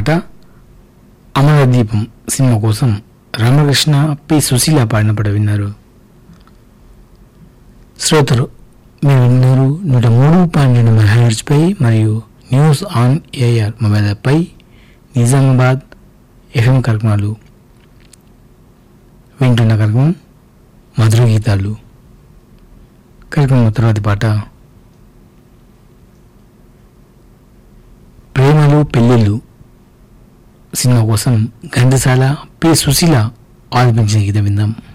పాట అమరదీపం సినిమా కోసం రామకృష్ణ పి సుశీల పాడిన పాట విన్నారు శ్రోతలు మీరు విన్నారు నూట మూడు పాయింట్ రెండు మెగాహెర్ట్జ్పై మరియు న్యూస్ ఆన్ ఏఆర్ మొబైల్ యాప్పై నిజామాబాద్ ఎఫ్ఎం కార్యక్రమాలు వింటున్న కార్యక్రమం మధుర గీతాలు కార్యక్రమం తర్వాతి పాట ప్రేమలు పెళ్ళిళ్ళు సినిమా కోసం ఘంటసాల పి సుశీల ఆలపించిన గీతం విందాం